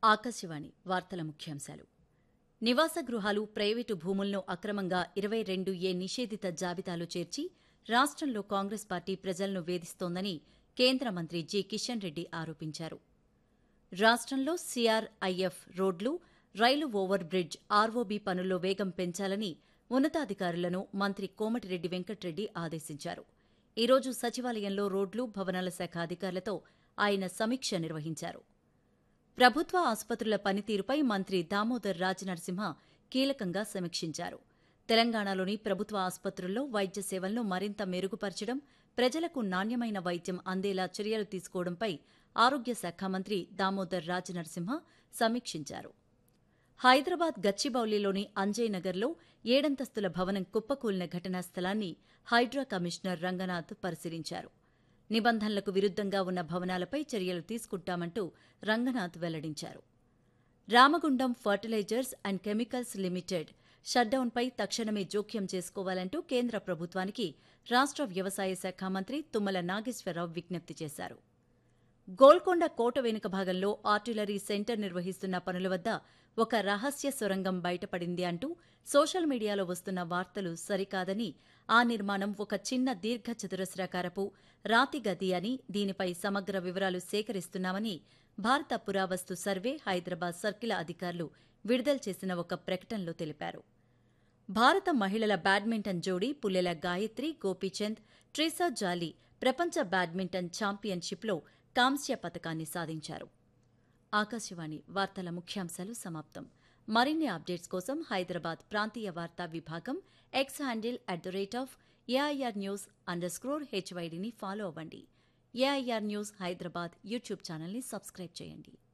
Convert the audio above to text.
ఆకాశవాణి వార్తల ముఖ్యాంశాలు నివాస గృహాలు ప్రైవేటు భూములను అక్రమంగా ఇరవై రెండు ఏ నిషేధిత జాబితాలో చేర్చి రాష్ట్రంలో కాంగ్రెస్ పార్టీ ప్రజలను వేధిస్తోందని కేంద్ర మంత్రి జి కిషన్ రెడ్డి ఆరోపించారు రాష్ట్రంలో సీఆర్ఐఎఫ్ రోడ్లు రైలు ఓవర్ బ్రిడ్జ్ ఆర్ఓబీ పనుల్లో వేగం పెంచాలని ఉన్నతాధికారులను మంత్రి కోమటిరెడ్డి వెంకట్రెడ్డి ఆదేశించారు ఈ రోజు సచివాలయంలో రోడ్లు భవనాల శాఖ అధికారులతో ఆయన సమీక్ష నిర్వహించారు ప్రభుత్వ ఆసుపత్రుల పనితీరుపై మంత్రి దామోదర్ రాజనరసింహ కీలకంగా సమీక్షించారు తెలంగాణలోని ప్రభుత్వ ఆసుపత్రుల్లో వైద్య సేవలను మరింత మెరుగుపరచడం ప్రజలకు నాణ్యమైన వైద్యం అందేలా చర్యలు తీసుకోవడంపై ఆరోగ్య శాఖ మంత్రి దామోదర్ రాజనరసింహ సమీక్షించారు హైదరాబాద్ గచ్చిబౌలిలోని అంజయ్ నగర్లో ఏడంతస్తుల భవనం కుప్పకూలిన ఘటనా స్థలాన్ని హైడ్రా కమిషనర్ రంగనాథ్ పరిశీలించారు నిబంధనలకు విరుద్దంగా ఉన్న భవనాలపై చర్యలు తీసుకుంటామంటూ రంగనాథ్ వెల్లడించారు Ramagundam fertilizers and chemicals limited షట్డౌన్పై తక్షణమే జోక్యం చేసుకోవాలంటూ కేంద్ర ప్రభుత్వానికి రాష్ట్ర వ్యవసాయ శాఖ మంత్రి తుమ్మల నాగేశ్వరరావు విజ్ఞప్తి చేశారు గోల్కొండ కోట వెనుక భాగంలో ఆర్టిలరీ సెంటర్ నిర్వహిస్తున్న పనుల వద్ద ఒక రహస్య సొరంగం బయటపడింది అంటూ సోషల్ మీడియాలో వస్తున్న వార్తలు సరికాదని ఆ నిర్మాణం ఒక చిన్న దీర్ఘ చతురస్రాకారపు రాతి గది అని దీనిపై సమగ్ర వివరాలు సేకరిస్తున్నామని భారత పురావస్తు సర్వే హైదరాబాద్ సర్కిల్ అధికారులు విడుదల చేసిన ఒక ప్రకటనలో తెలిపారు భారత మహిళల బ్యాడ్మింటన్ జోడీ పుల్లెల గాయత్రి గోపీచంద్ ట్రీసా జాలీ ప్రపంచ బ్యాడ్మింటన్ ఛాంపియన్షిప్లో కాంస్య పతకాన్ని సాధించారు ఆకాశవాణి వార్తల ముఖ్యాంశాలు సమాప్తం మరిన్ని అప్డేట్స్ కోసం హైదరాబాద్ ప్రాంతీయ వార్తా విభాగం X handle at the rate of AIR news underscore హెచ్వైడిని ఫాలో అవ్వండి ఏఐఆర్ న్యూస్ హైదరాబాద్ యూట్యూబ్ ఛానల్ని సబ్స్క్రైబ్ చేయండి